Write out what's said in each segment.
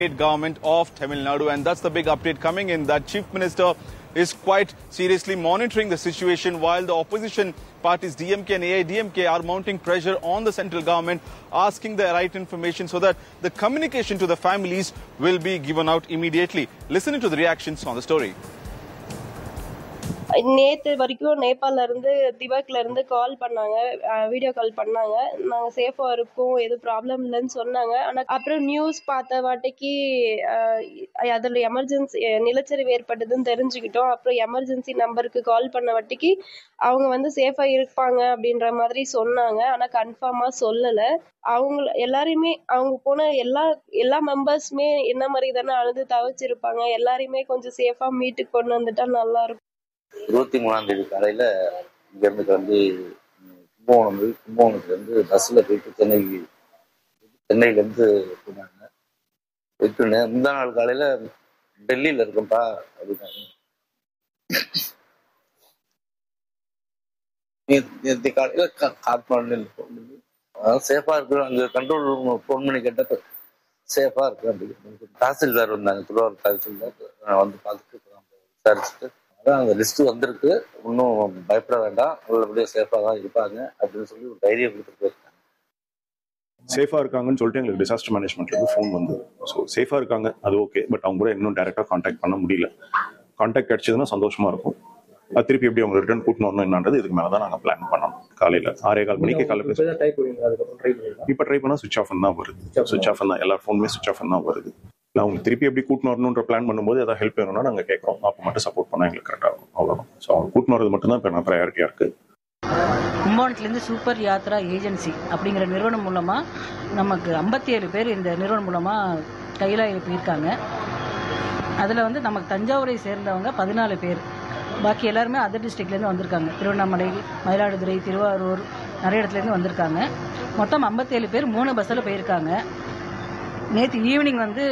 state government of Tamil Nadu. And that's the big update coming in that Chief Minister is quite seriously monitoring the situation while the opposition parties DMK and AIDMK are mounting pressure on the central government, asking the right information so that the communication to the families will be given out immediately. Listening to the reactions on the story. நேத்து வரைக்கும் நேபாள்ல இருந்து திபக்ல இருந்து கால் பண்ணாங்க video call பண்ணாங்க நாங்க சேஃபா இருக்கோம் எதுவும் ப்ராப்ளம் இல்லைன்னு சொன்னாங்க ஆனா அப்புறம் நியூஸ் பார்த்த வாட்டிக்கு அஹ், அதுல எமர்ஜென்சி நிலச்சரிவு ஏற்பட்டதுன்னு தெரிஞ்சுக்கிட்டோம் அப்புறம் எமர்ஜென்சி நம்பருக்கு கால் பண்ண வாட்டிக்கு அவங்க வந்து சேஃபா இருப்பாங்க அப்படின்ற மாதிரி சொன்னாங்க ஆனா கன்ஃபார்மா சொல்லல அவங்க எல்லாரையுமே அவங்க போன எல்லா எல்லா மெம்பர்ஸுமே என்ன மாதிரி தானே அழுது தவிச்சிருப்பாங்க எல்லாரையுமே கொஞ்சம் சேஃபா மீட்டுக்கு கொண்டு வந்துட்டா நல்லா இருக்கும் இருபத்தி மூணாம் தேதி காலையில இங்க இருந்து கிளம்பி ம், கும்பகோணம் போய் கும்பகோணத்துல இருந்து பஸ்ல போயிட்டு சென்னை சென்னையில இருந்து போனாங்க போயிட்டு நே- முந்தா நாள் காலையில டெல்லியில இருக்கேன்ப்பா அப்படின்னாங்க நேத்து- நேத்து காலையில கா- காட்மாண்டுல phone பண்ணி, அதான் சேஃபா இருக்கு அங்க கண்ட்ரோல் ரூம் ஃபோன் பண்ணி கேட்டப்ப சேஃபா இருக்கு அப்படின்னு தாசில்தார் வந்தாங்க திருவாரூர் தாசில்தார் நான் வந்து பார்த்துட்டு இப்பதான் விசாரிச்சுட்டு அதான் அந்த லிஸ்ட் வந்திருக்கு இன்னும் பயப்பட வேண்டாம் நல்லபடியா சேஃபா தான் இருப்பாங்க அப்படின்னு சொல்லி ஒரு தைரியம் கொடுத்துட்டு போயிருக்காங்க சேஃபா இருக்காங்கன்னு சொல்லிட்டு எங்களுக்கு டிசாஸ்டர் மேனேஜ்மெண்ட்ல இருந்து ஃபோன் வந்து ஸோ சேஃபா இருக்காங்க அது ஓகே பட் அவங்க கூட இன்னும் டைரக்டா காண்டாக்ட் பண்ண முடியல காண்டாக்ட் கிடைச்சதுன்னா சந்தோஷமா இருக்கும் அது திருப்பி எப்படி அவங்க ரிட்டர்ன் கூட்டணும் வரணும் என்னன்றது இதுக்கு மேல தான் நாங்க பிளான் பண்ணோம் காலையில ஆறே கால் மணிக்கு காலையில பேச இப்போ ட்ரை பண்ணா சுவிச் ஆஃப் தான் வருது சுவிச் ஆஃப் தான் எல்லா ஃபோனுமே சுவிச் ஆஃப் தான் வருது இல்லை அவங்க திருப்பி எப்படி கூட்டணும் வரணுன்ற பிளான் பண்ணும்போது ஏதாவது ஹெல்ப் வேணும்னா நாங்கள் கேட்குறோம் அப்போ மட்டும் சப்போர்ட் பண்ணால் எங்களுக்கு கரெக்டாக இருக்கும் அவ்வளோதான் ஸோ அவங்க கூட்டணும் வரது மட்டும் தான் இப்போ ப்ரையாரிட்டியாக இருக்கு கும்பகோணத்துலேருந்து சூப்பர் யாத்ரா ஏஜென்சி அப்படிங்கிற நிறுவனம் மூலமாக நமக்கு ஐம்பத்தி ஏழு பேர் இந்த நிறுவனம் மூலமாக கையிலாயில் போயிருக்காங்க அதில் வந்து நமக்கு தஞ்சாவூரை சேர்ந்தவங்க பதினாலு பேர் பாக்கி எல்லாருமே அதர் டிஸ்ட்ரிக்ட்லேருந்து வந்திருக்காங்க திருவண்ணாமலை மயிலாடுதுறை திருவாரூர் நிறைய இடத்துலேருந்து வந்திருக்காங்க மொத்தம் ஐம்பத்தேழு பேர் மூணு பஸ்ஸில் போயிருக்காங்க நேற்று ஈவினிங் வந்து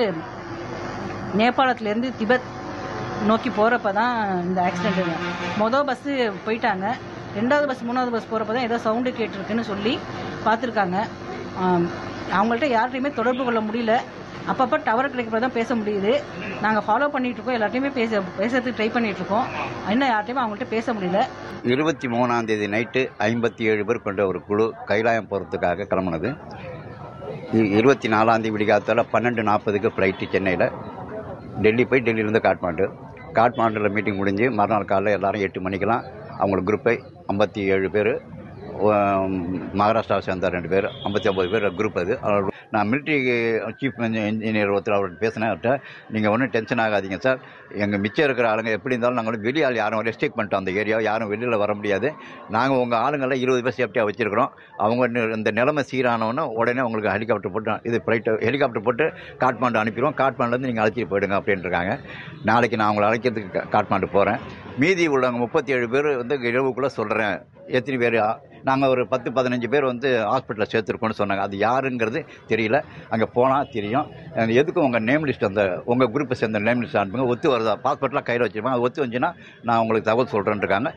நேபாளத்துலேருந்து திபெத் நோக்கி போகிறப்ப தான் இந்த ஆக்சிடென்ட்டுங்க மொதல் பஸ்ஸு போயிட்டாங்க ரெண்டாவது பஸ் மூணாவது பஸ் போகிறப்ப தான் ஏதோ சவுண்டு கேட்டிருக்குன்னு சொல்லி பார்த்துருக்காங்க ஆம், அவங்கள்ட்ட யார்கிட்டையுமே தொடர்பு கொள்ள முடியல அப்பப்போ டவர் கிடைக்கிறப்ப தான் பேச முடியுது நாங்கள் ஃபாலோ பண்ணிட்டு இருக்கோம் எல்லார்ட்டையுமே பேச பேசுறதுக்கு ட்ரை பண்ணிட்டு இருக்கோம் இன்னும் யார்கிட்டையுமே அவங்கள்ட்ட பேச முடியல இருபத்தி மூணாம் தேதி நைட்டு ஐம்பத்தி ஏழு பேர் கொண்ட ஒரு குழு கைலாயம் போகிறதுக்காக கிளம்புனது இ- இருபத்தி நாலாம் தேதி விடிகாத்தால பன்னெண்டு நாற்பதுக்கு ஃப்ளைட்டு சென்னையில் டெல்லி போய் டெல்லியிலேருந்து காட்மாண்டு காட்மாண்டில் மீட்டிங் முடிஞ்சு மறுநாள் காலையில் எல்லாரும் எட்டு மணிக்கெல்லாம் அவங்களோட குரூப்பை ஐம்பத்தி ஏழு பேர் மகாராஷ்டிராவை சேர்ந்த ரெண்டு பேர் ஐம்பத்தி ஒம்பது பேர் குரூப் அது அவர் நான் மிலிட்ரி சீஃப் இன்ஜினியர் ஒருத்தர் அவர்கிட்ட பேசினேன் அவர்கிட்ட நீங்கள் ஒன்றும் டென்ஷன் ஆகாதீங்க சார் எங்கள் மிச்சம் இருக்கிற ஆளுங்க எப்படி இருந்தாலும் நாங்கள் வந்து வெளி ஆள் யாரும் ரெஸ்ட்ரிக்ட் பண்ணிட்டோம் அந்த ஏரியா யாரும் வெளியில் வர முடியாது நாங்கள் உங்கள் ஆளுங்கள்லாம் இருபது பேர் சேஃப்டியாக வச்சிருக்கிறோம் அவங்க நி- இந்த நிலைமை சீரானவொன்னே உடனே உங்களுக்கு ஹெலிகாப்டர் போட்டு இது ஃப்ளைட்டு ஹெலிகாப்டர் போட்டு காட்மாண்டு அனுப்பிடுவோம் காட்மாண்டுலேருந்து நீங்கள் அழைச்சிட்டு போயிடுங்க அப்படின்ட்டுருக்காங்க நாளைக்கு நான் அவங்களை அழைக்கிறதுக்கு கா- காட்மாண்டு போகிறேன் மீதி உள்ளவங்க முப்பத்தி ஏழு பேர் வந்து இரவுக்குள்ளே சொல்கிறேன் எத்தனை பேர் நாங்கள் ஒரு பத்து பதினஞ்சு பேர் வந்து ஹாஸ்பிட்டலில் சேர்த்துருக்கோம்னு சொன்னாங்க அது யாருங்கிறது தெரியல அங்கே போனால் தெரியும் அஹ் எதுக்கும் உங்கள் நேம் லிஸ்ட் அந்த உங்கள் குரூப்பை சேர்ந்த நேம் லிஸ்ட் அனுப்புங்க ஒத்து வருதா பாஸ்போர்ட்லாம் கையில் வச்சிருப்பாங்க அது ஒத்து வந்துச்சுன்னா நான் உங்களுக்கு தகவல் சொல்கிறேன்னு இருக்காங்க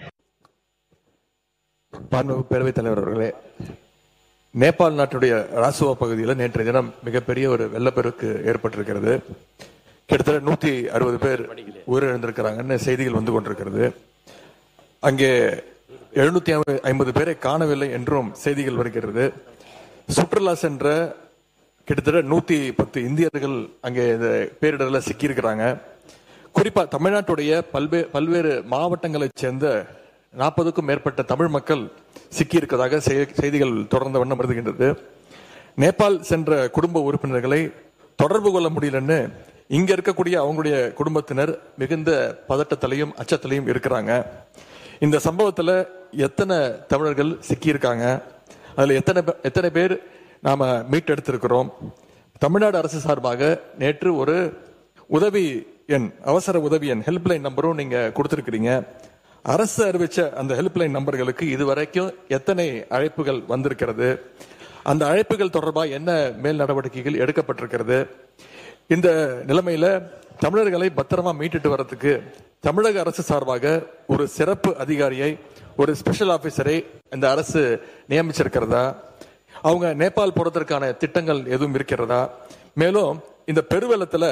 மாண்புமிகு பேரவைத் தலைவர் அவர்களே நேபாள் நாட்டுடைய ராசுவா பகுதியில் நேற்றைய தினம் மிகப்பெரிய ஒரு வெள்ளப்பெருக்கு ஏற்பட்டிருக்கிறது கிட்டத்தட்ட நூத்தி அறுபது பேர் உயிரிழந்திருக்கிறாங்கன்னு செய்திகள் வந்து கொண்டிருக்கிறது அங்கே எழுநூத்தி ஐம்பது பேரை காணவில்லை என்றும் செய்திகள் வருகிறது சுற்றுலா சென்ற கிட்டத்தட்ட நூத்தி பத்து இந்தியர்கள் அங்கே இந்த பேரிடர்ல சிக்கியிருக்கிறாங்க குறிப்பா தமிழ்நாட்டுடைய பல்வேறு பல்வேறு மாவட்டங்களைச் சேர்ந்த நாற்பதுக்கும் மேற்பட்ட தமிழ் மக்கள் சிக்கியிருக்கிறதாக செய்- செய்திகள் தொடர்ந்த வண்ணம் வருகின்றது நேபாள் சென்ற குடும்ப உறுப்பினர்களை தொடர்பு கொள்ள முடியலன்னு இங்க இருக்கக்கூடிய அவங்களுடைய குடும்பத்தினர் மிகுந்த பதட்டத்திலையும் அச்சத்திலையும் இருக்கிறாங்க இந்த சம்பவத்துல எத்தனை தமிழர்கள் சிக்கியிருக்காங்க அதுல எத்தனை பே- எத்தனை பேர் நாம மீட்டெடுத்திருக்கிறோம் தமிழ்நாடு அரசு சார்பாக நேற்று ஒரு உதவி எண் அவசர உதவி எண் ஹெல்ப்லைன் நம்பரும் நீங்க கொடுத்திருக்கிறீங்க அரசு அறிவிச்ச அந்த ஹெல்ப்லைன் நம்பர்களுக்கு இதுவரைக்கும் எத்தனை அழைப்புகள் வந்திருக்கிறது அந்த அழைப்புகள் தொடர்பாக என்ன மேல் நடவடிக்கைகள் எடுக்கப்பட்டிருக்கிறது இந்த நிலைமையில தமிழர்களை பத்திரமா மீட்டுட்டு வர்றதுக்கு தமிழக அரசு சார்பாக ஒரு சிறப்பு அதிகாரியை ஒரு ஸ்பெஷல் ஆபீசரை இந்த அரசு நியமிச்சிருக்கிறதா அவங்க நேபாள் போறதற்கான திட்டங்கள் எதுவும் இருக்கிறதா மேலும் இந்த பெருவெள்ளத்துல